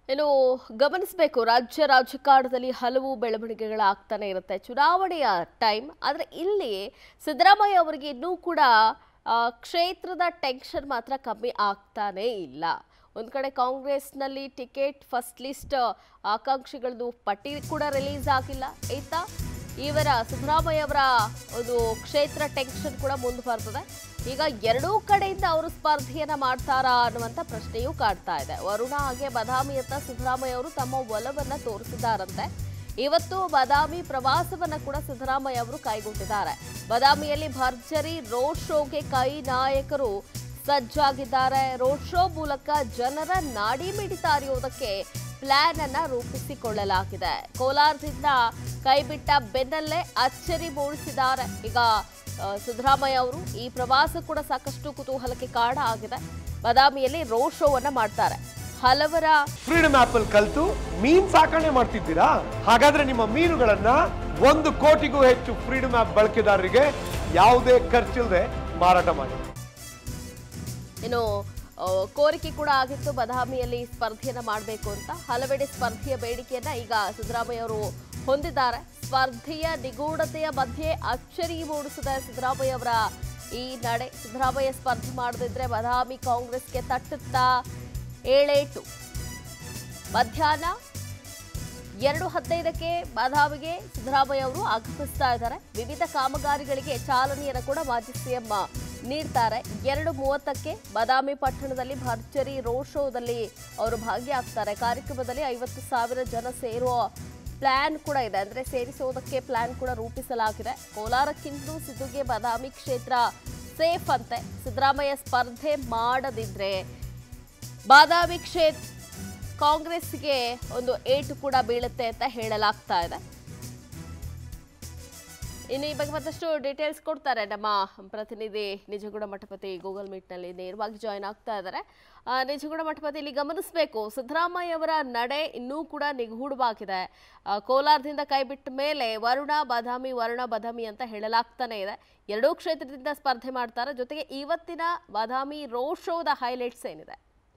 ಇನ್ನು ಗಮನಿಸಬೇಕು ರಾಜ್ಯ ರಾಜಕಾರಣದಲ್ಲಿ ಹಲವು ಬೆಳವಣಿಗೆಗಳಾಗ್ತಾನೆ ಇರುತ್ತೆ ಚುನಾವಣೆಯ ಟೈಮ್ ಆದರೆ ಇಲ್ಲಿ ಸಿದ್ದರಾಮಯ್ಯ ಅವರಿಗೆ ಇನ್ನೂ ಕೂಡ ಆ, ಕ್ಷೇತ್ರದ ಟೆನ್ಷನ್ ಮಾತ್ರ ಕಮ್ಮಿ ಆಗ್ತಾನೇ ಇಲ್ಲ ಒಂದು ಕಡೆ ಕಾಂಗ್ರೆಸ್ನಲ್ಲಿ ಟಿಕೆಟ್ ಫಸ್ಟ್ ಲಿಸ್ಟ್ ಆಕಾಂಕ್ಷಿಗಳದ್ದು ಪಟ್ಟಿ ಕೂಡ ರಿಲೀಸ್ ಆಗಿಲ್ಲ ಇತ್ತ ಇವರ ಸಿದ್ದರಾಮಯ್ಯ ಅವರ ಒಂದು ಕ್ಷೇತ್ರ ಟೆನ್ಷನ್ ಕೂಡ ಮುಂದುವರ್ತದೆ ಈಗ ಎರಡೂ ಕಡೆಯಿಂದ ಅವರು ಸ್ಪರ್ಧೆಯನ್ನ ಮಾಡ್ತಾರಾ ಅನ್ನುವಂಥ ಪ್ರಶ್ನೆಯೂ ಕಾಡ್ತಾ ಇದೆ ವರುಣ ಹಾಗೆ ಬದಾಮಿಯತ್ತ ಸಿದ್ದರಾಮಯ್ಯ ಅವರು ತಮ್ಮ ಒಲವನ್ನ ತೋರಿಸಿದ್ದಾರಂತೆ ಇವತ್ತು ಬಾದಾಮಿ ಪ್ರವಾಸವನ್ನ ಕೂಡ ಸಿದ್ದರಾಮಯ್ಯ ಅವರು ಕೈಗೊಂಡಿದ್ದಾರೆ ಬಾದಾಮಿಯಲ್ಲಿ ಭರ್ಜರಿ ರೋಡ್ ಶೋಗೆ ಕೈ ನಾಯಕರು ಸಜ್ಜಾಗಿದ್ದಾರೆ ರೋಡ್ ಶೋ ಮೂಲಕ ಜನರ ನಾಡಿ ಮಿಡಿತ ಅರಿಯೋದಕ್ಕೆ ಪ್ಲಾನ್ ಅನ್ನ ರೂಪಿಸಿಕೊಳ್ಳಲಾಗಿದೆ ಕೋಲಾರದಿಂದ ಕೈಬಿಟ್ಟ ಬೆನ್ನಲ್ಲೇ ಅಚ್ಚರಿ ಮೂಡಿಸಿದ್ದಾರೆ ಈಗ ಆ, ಸಿದ್ದರಾಮಯ್ಯ ಅವರು ಈ ಪ್ರವಾಸ ಕೂಡ ಸಾಕಷ್ಟು ಕುತೂಹಲಕ್ಕೆ ಕಾರಣ ಆಗಿದೆ ಬಾದಾಮಿಯಲ್ಲಿ ರೋಡ್ ಶೋವನ್ನ ಮಾಡ್ತಾರೆ ಹಲವರ ಫ್ರೀಡಮ್ ಆಪ್ ಅಲ್ಲಿ ಕಲ್ತು ಮೀನ್ ಸಾಕಣೆ ಮಾಡ್ತಿದ್ದೀರಾ ಹಾಗಾದ್ರೆ ನಿಮ್ಮ ಮೀನುಗಳನ್ನ ಒಂದು ಕೋಟಿಗೂ ಹೆಚ್ಚು ಫ್ರೀಡಮ್ ಆಪ್ ಬಳಕೆದಾರರಿಗೆ ಯಾವುದೇ ಖರ್ಚಿಲ್ಲದೆ ಮಾರಾಟ ಮಾಡಿ ಇನ್ನು ಆ, ಕೋರಿಕೆ ಕೂಡ ಆಗಿತ್ತು ಬದಾಮಿಯಲ್ಲಿ ಸ್ಪರ್ಧೆಯನ್ನ ಮಾಡಬೇಕು ಅಂತ ಹಲವೆಡೆ ಸ್ಪರ್ಧೆಯ ಬೇಡಿಕೆಯನ್ನ ಈಗ ಸಿದ್ದರಾಮಯ್ಯ ಅವರು ಹೊಂದಿದ್ದಾರೆ ಸ್ಪರ್ಧೆಯ ನಿಗೂಢತೆಯ ಮಧ್ಯೆ ಅಚ್ಚರಿ ಮೂಡಿಸಿದ ಸಿದ್ದರಾಮಯ್ಯ ಅವರ ಈ ನಡೆ ಸಿದ್ದರಾಮಯ್ಯ ಸ್ಪರ್ಧೆ ಮಾಡದಿದ್ರೆ ಬದಾಮಿ ಕಾಂಗ್ರೆಸ್ಗೆ ತಟ್ಟುತ್ತಾ ಏಳೇಟು ಮಧ್ಯಾಹ್ನ ಎರಡು ಹದಿನೈದಕ್ಕೆ ಬಾದಾಮಿಗೆ ಸಿದ್ದರಾಮಯ್ಯ ಅವರು ಆಗಮಿಸ್ತಾ ಇದ್ದಾರೆ ವಿವಿಧ ಕಾಮಗಾರಿಗಳಿಗೆ ಚಾಲನೆಯನ್ನು ಕೂಡ ಮಾಜಿ ಸಿಎಂ ನೀಡ್ತಾರೆ ಎರಡು ಮೂವತ್ತಕ್ಕೆ ಬಾದಾಮಿ ಪಟ್ಟಣದಲ್ಲಿ ಭರ್ಜರಿ ರೋಡ್ ಶೋದಲ್ಲಿ ಅವರು ಭಾಗಿಯಾಗ್ತಾರೆ ಕಾರ್ಯಕ್ರಮದಲ್ಲಿ ಐವತ್ತು ಸಾವಿರ ಜನ ಸೇರುವ ಪ್ಲಾನ್ ಕೂಡ ಇದೆ ಅಂದ್ರೆ ಸೇರಿಸುವುದಕ್ಕೆ ಪ್ಲಾನ್ ಕೂಡ ರೂಪಿಸಲಾಗಿದೆ ಕೋಲಾರಕ್ಕಿಂತಲೂ ಸಿದ್ದುಗೆ ಬಾದಾಮಿ ಕ್ಷೇತ್ರ ಸೇಫ್ ಅಂತೆ ಸಿದ್ದರಾಮಯ್ಯ ಸ್ಪರ್ಧೆ ಮಾಡದಿದ್ರೆ ಬಾದಾಮಿ ಕ್ಷೇತ್ರ ಕಾಂಗ್ರೆಸ್ಗೆ ಒಂದು ಏಟು ಕೂಡ ಬೀಳುತ್ತೆ ಅಂತ ಹೇಳಲಾಗ್ತಾ ಇದೆ ಇನ್ನು ಈ ಬಗ್ಗೆ ಮತ್ತಷ್ಟು ಡೀಟೇಲ್ಸ್ ಕೊಡ್ತಾರೆ ನಮ್ಮ ಪ್ರತಿನಿಧಿ ನಿಜಗುಣ ಮಠಪತಿ ಗೂಗಲ್ ಮೀಟ್ನಲ್ಲಿ ನೇರವಾಗಿ ಜಾಯ್ನ್ ಆಗ್ತಾ ಇದ್ದಾರೆ ಆ, ನಿಜಗುಣ ಮಠಪತಿ ಇಲ್ಲಿ ಗಮನಿಸಬೇಕು ಸಿದ್ದರಾಮಯ್ಯ ಅವರ ನಡೆ ಇನ್ನೂ ಕೂಡ ನಿಗೂಢವಾಗಿದೆ ಆ, ಕೋಲಾರದಿಂದ ಕೈಬಿಟ್ಟ ಮೇಲೆ ವರುಣ ಬಾದಾಮಿ ವರುಣ ಬಾದಾಮಿ ಅಂತ ಹೇಳಲಾಗ್ತಾನೆ ಇದೆ ಎರಡೂ ಕ್ಷೇತ್ರದಿಂದ ಸ್ಪರ್ಧೆ ಮಾಡ್ತಾರೆ ಜೊತೆಗೆ ಇವತ್ತಿನ ಬಾದಾಮಿ ರೋಡ್ ಶೋದ ಹೈಲೈಟ್ಸ್ ಏನಿದೆ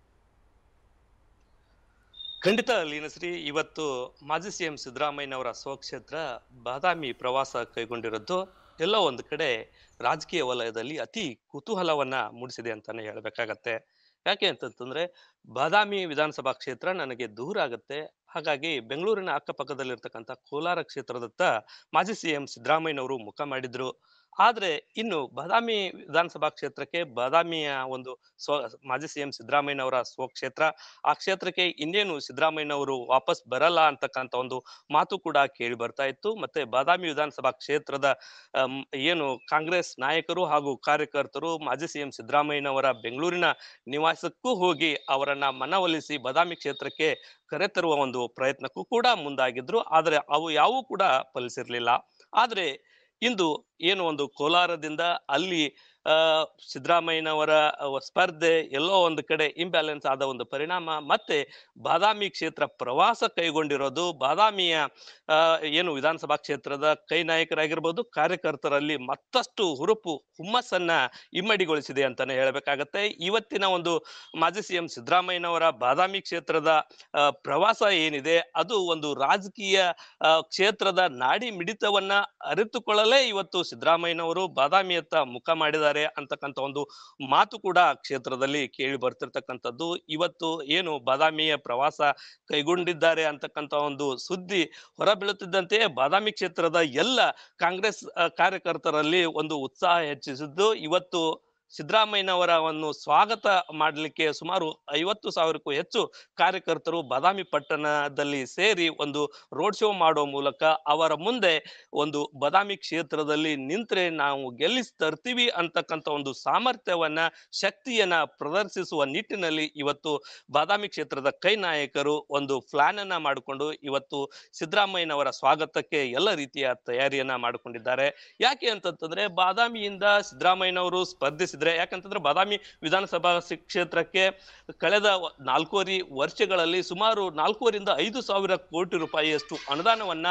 ಖಂಡಿತ ಲೀನಶ್ರೀ ಇವತ್ತು ಮಾಜಿ ಸಿಎಂ ಸಿದ್ದರಾಮಯ್ಯನವರ ಸ್ವಕ್ಷೇತ್ರ ಬಾದಾಮಿ ಪ್ರವಾಸ ಕೈಗೊಂಡಿರೋದು ಎಲ್ಲೋ ಒಂದು ಕಡೆ ರಾಜಕೀಯ ವಲಯದಲ್ಲಿ ಅತಿ ಕುತೂಹಲವನ್ನ ಮೂಡಿಸಿದೆ ಅಂತಾನೆ ಹೇಳ್ಬೇಕಾಗತ್ತೆ ಯಾಕೆ ಅಂತಂತಂದ್ರೆ ಬಾದಾಮಿ ವಿಧಾನಸಭಾ ಕ್ಷೇತ್ರ ನನಗೆ ದೂರ ಆಗತ್ತೆ ಹಾಗಾಗಿ ಬೆಂಗಳೂರಿನ ಅಕ್ಕಪಕ್ಕದಲ್ಲಿರ್ತಕ್ಕಂಥ ಕೋಲಾರ ಕ್ಷೇತ್ರದತ್ತ ಮಾಜಿ ಸಿಎಂ ಸಿದ್ದರಾಮಯ್ಯನವರು ಮುಖ ಮಾಡಿದ್ರು ಆದ್ರೆ ಇನ್ನು ಬಾದಾಮಿ ವಿಧಾನಸಭಾ ಕ್ಷೇತ್ರಕ್ಕೆ ಬಾದಾಮಿಯ ಒಂದು ಸ್ವ ಮಾಜಿ ಸಿಎಂ ಸಿದ್ದರಾಮಯ್ಯನವರ ಸ್ವಕ್ಷೇತ್ರ ಆ ಕ್ಷೇತ್ರಕ್ಕೆ ಇನ್ನೇನು ಸಿದ್ದರಾಮಯ್ಯನವರು ವಾಪಸ್ ಬರಲ್ಲ ಅಂತಕ್ಕಂಥ ಒಂದು ಮಾತು ಕೂಡ ಕೇಳಿ ಬರ್ತಾ ಇತ್ತು ಮತ್ತೆ ಬಾದಾಮಿ ವಿಧಾನಸಭಾ ಕ್ಷೇತ್ರದ ಅಮ್, ಏನು ಕಾಂಗ್ರೆಸ್ ನಾಯಕರು ಹಾಗೂ ಕಾರ್ಯಕರ್ತರು ಮಾಜಿ ಸಿಎಂ ಸಿದ್ದರಾಮಯ್ಯನವರ ಬೆಂಗಳೂರಿನ ನಿವಾಸಕ್ಕೂ ಹೋಗಿ ಅವರನ್ನ ಮನವೊಲಿಸಿ ಬಾದಾಮಿ ಕ್ಷೇತ್ರಕ್ಕೆ ಕರೆತರುವ ಒಂದು ಪ್ರಯತ್ನಕ್ಕೂ ಕೂಡ ಮುಂದಾಗಿದ್ರು ಆದರೆ ಅವು ಯಾವೂ ಕೂಡ ಫಲಿಸಿರ್ಲಿಲ್ಲ ಆದ್ರೆ ಇಂದು ಏನು ಒಂದು ಕೋಲಾರದಿಂದ ಅಲ್ಲಿ ಆ ಸಿದ್ದರಾಮಯ್ಯನವರ ಅವ ಸ್ಪರ್ಧೆ ಎಲ್ಲೋ ಒಂದು ಕಡೆ ಇಂಬ್ಯಾಲೆನ್ಸ್ ಆದ ಒಂದು ಪರಿಣಾಮ ಮತ್ತೆ ಬಾದಾಮಿ ಕ್ಷೇತ್ರ ಪ್ರವಾಸ ಕೈಗೊಂಡಿರೋದು ಬಾದಾಮಿಯ ಆ, ಏನು ವಿಧಾನಸಭಾ ಕ್ಷೇತ್ರದ ಕೈ ನಾಯಕರಾಗಿರ್ಬೋದು ಕಾರ್ಯಕರ್ತರಲ್ಲಿ ಮತ್ತಷ್ಟು ಹುರುಪು ಹುಮ್ಮಸ್ಸನ್ನ ಇಮ್ಮಡಿಗೊಳಿಸಿದೆ ಅಂತಾನೆ ಹೇಳಬೇಕಾಗತ್ತೆ ಇವತ್ತಿನ ಒಂದು ಮಾಜಿ ಸಿಎಂ ಸಿದ್ದರಾಮಯ್ಯನವರ ಬಾದಾಮಿ ಕ್ಷೇತ್ರದ ಆ, ಪ್ರವಾಸ ಏನಿದೆ ಅದು ಒಂದು ರಾಜಕೀಯ ಆ, ಕ್ಷೇತ್ರದ ನಾಡಿ ಮಿಡಿತವನ್ನ ಅರಿತುಕೊಳ್ಳಲೇ ಇವತ್ತು ಸಿದ್ದರಾಮಯ್ಯನವರು ಬಾದಾಮಿಯತ್ತ ಮುಖ ಮಾಡಿದ್ದಾರೆ ಅಂತಕ್ಕಂಥ ಒಂದು ಮಾತು ಕೂಡ ಕ್ಷೇತ್ರದಲ್ಲಿ ಕೇಳಿ ಬರ್ತಿರ್ತಕ್ಕಂಥದ್ದು ಇವತ್ತು ಏನು ಬಾದಾಮಿಯ ಪ್ರವಾಸ ಕೈಗೊಂಡಿದ್ದಾರೆ ಅಂತಕ್ಕಂಥ ಒಂದು ಸುದ್ದಿ ಹೊರಬೀಳುತ್ತಿದ್ದಂತೆಯೇ ಬಾದಾಮಿ ಕ್ಷೇತ್ರದ ಎಲ್ಲ ಕಾಂಗ್ರೆಸ್ ಆ, ಕಾರ್ಯಕರ್ತರಲ್ಲಿ ಒಂದು ಉತ್ಸಾಹ ಹೆಚ್ಚಿಸಿದ್ದು ಇವತ್ತು ಸಿದ್ದರಾಮಯ್ಯನವರ ಒಂದು ಸ್ವಾಗತ ಮಾಡಲಿಕ್ಕೆ ಸುಮಾರು ಐವತ್ತು ಸಾವಿರಕ್ಕೂ ಹೆಚ್ಚು ಕಾರ್ಯಕರ್ತರು ಬಾದಾಮಿ ಪಟ್ಟಣದಲ್ಲಿ ಸೇರಿ ಒಂದು ರೋಡ್ ಶೋ ಮಾಡುವ ಮೂಲಕ ಅವರ ಮುಂದೆ ಒಂದು ಬಾದಾಮಿ ಕ್ಷೇತ್ರದಲ್ಲಿ ನಿಂತ್ರೆ ನಾವು ಗೆಲ್ಲಿಸಿ ತರ್ತೀವಿ ಅಂತಕ್ಕಂಥ ಒಂದು ಸಾಮರ್ಥ್ಯವನ್ನ ಶಕ್ತಿಯನ್ನ ಪ್ರದರ್ಶಿಸುವ ನಿಟ್ಟಿನಲ್ಲಿ ಇವತ್ತು ಬಾದಾಮಿ ಕ್ಷೇತ್ರದ ಕೈ ನಾಯಕರು ಒಂದು ಪ್ಲಾನ್ ಅನ್ನ ಮಾಡಿಕೊಂಡು ಇವತ್ತು ಸಿದ್ದರಾಮಯ್ಯನವರ ಸ್ವಾಗತಕ್ಕೆ ಎಲ್ಲ ರೀತಿಯ ತಯಾರಿಯನ್ನ ಮಾಡಿಕೊಂಡಿದ್ದಾರೆ ಯಾಕೆ ಅಂತಂತಂದ್ರೆ ಬಾದಾಮಿಯಿಂದ ಸಿದ್ದರಾಮಯ್ಯನವರು ಸ್ಪರ್ಧಿಸಿದ್ರೆ ಯಾಕಂತಂದ್ರೆ ಬಾದಾಮಿ ವಿಧಾನಸಭಾ ಸಿ- ಕ್ಷೇತ್ರಕ್ಕೆ ಕಳೆದ ವ- ನಾಲ್ಕೂವರೆ ವರ್ಷಗಳಲ್ಲಿ ಸುಮಾರು ನಾಲ್ಕೂವರಿಂದ ಐದು ಸಾವಿರ ಕೋಟಿ ರೂಪಾಯಿಯಷ್ಟು ಅನುದಾನವನ್ನ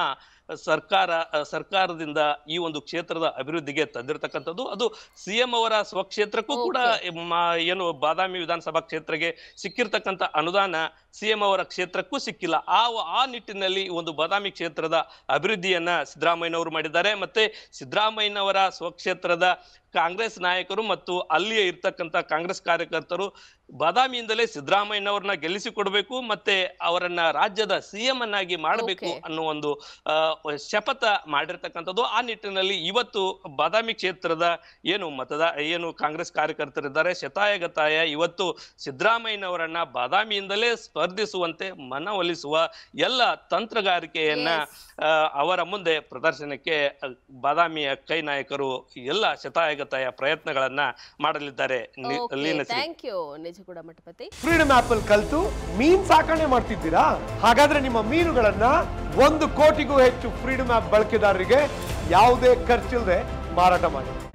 ಸರ್ಕಾರ ಆ, ಸರ್ಕಾರದಿಂದ ಈ ಒಂದು ಕ್ಷೇತ್ರದ ಅಭಿವೃದ್ಧಿಗೆ ತಂದಿರತಕ್ಕಂಥದ್ದು ಅದು ಸಿಎಂ ಅವರ ಸ್ವಕ್ಷೇತ್ರಕ್ಕೂ ಕೂಡ ಮ- ಏನು ಬಾದಾಮಿ ವಿಧಾನಸಭಾ ಕ್ಷೇತ್ರಕ್ಕೆ ಸಿಕ್ಕಿರ್ತಕ್ಕಂಥ ಅನುದಾನ ಸಿಎಂ ಅವರ ಕ್ಷೇತ್ರಕ್ಕೂ ಸಿಕ್ಕಿಲ್ಲ ಆ ಆ ನಿಟ್ಟಿನಲ್ಲಿ ಒಂದು ಬಾದಾಮಿ ಕ್ಷೇತ್ರದ ಅಭಿವೃದ್ಧಿಯನ್ನ ಸಿದ್ದರಾಮಯ್ಯನವರು ಮಾಡಿದ್ದಾರೆ ಮತ್ತೆ ಸಿದ್ದರಾಮಯ್ಯನವರ ಸ್ವಕ್ಷೇತ್ರದ ಕಾಂಗ್ರೆಸ್ ನಾಯಕರು ಮತ್ತು ಅಲ್ಲಿಯೇ ಇರ್ತಕ್ಕಂಥ ಕಾಂಗ್ರೆಸ್ ಕಾರ್ಯಕರ್ತರು ಬಾದಾಮಿಯಿಂದಲೇ ಸಿದ್ದರಾಮಯ್ಯನವ್ರನ್ನ ಗೆಲ್ಲಿಸಿಕೊಡ್ಬೇಕು ಮತ್ತೆ ಅವರನ್ನ ರಾಜ್ಯದ ಸಿಎಂ ಅನ್ನಾಗಿ ಮಾಡಬೇಕು Okay. ಅನ್ನೋ ಒಂದು ಆ, ಶಪಥ ಮಾಡಿರ್ತಕ್ಕಂಥದ್ದು ಆ ನಿಟ್ಟಿನಲ್ಲಿ ಇವತ್ತು ಬಾದಾಮಿ ಕ್ಷೇತ್ರದ ಏನು ಮತದ ಏನು ಕಾಂಗ್ರೆಸ್ ಕಾರ್ಯಕರ್ತರಿದ್ದಾರೆ ಶತಾಯಗತಾಯ ಇವತ್ತು ಸಿದ್ದರಾಮಯ್ಯನವರನ್ನ ಬಾದಾಮಿಯಿಂದಲೇ ಸ್ಪರ್ಧಿಸುವಂತೆ ಮನವೊಲಿಸುವ ಎಲ್ಲ ತಂತ್ರಗಾರಿಕೆಯನ್ನ Yes. ಆ, ಅವರ ಮುಂದೆ ಪ್ರದರ್ಶನಕ್ಕೆ ಆ, ಬಾದಾಮಿಯ ಕೈ ನಾಯಕರು ಎಲ್ಲ ಶತಾಯಗತಾಯ ಪ್ರಯತ್ನಗಳನ್ನ ಮಾಡಲಿದ್ದಾರೆ ನಿ- Leenashree thank you Nijaguda Mathapati freedom app ಅಲ್ಲಿ ಕಲ್ತು ಮೀನ್ ಸಾಕಣೆ ಮಾಡ್ತಿದ್ದೀರಾ ಹಾಗಾದ್ರೆ ನಿಮ್ಮ ಮೀನುಗಳನ್ನ ಒಂದು ಕೋಟಿಗೂ ಹೆಚ್ಚು ಫ್ರೀಡಮ್ ಆಪ್ ಬಳಕೆದಾರರಿಗೆ ಯಾವುದೇ ಖರ್ಚಿಲ್ಲದೆ ಮಾರಾಟ ಮಾಡಿ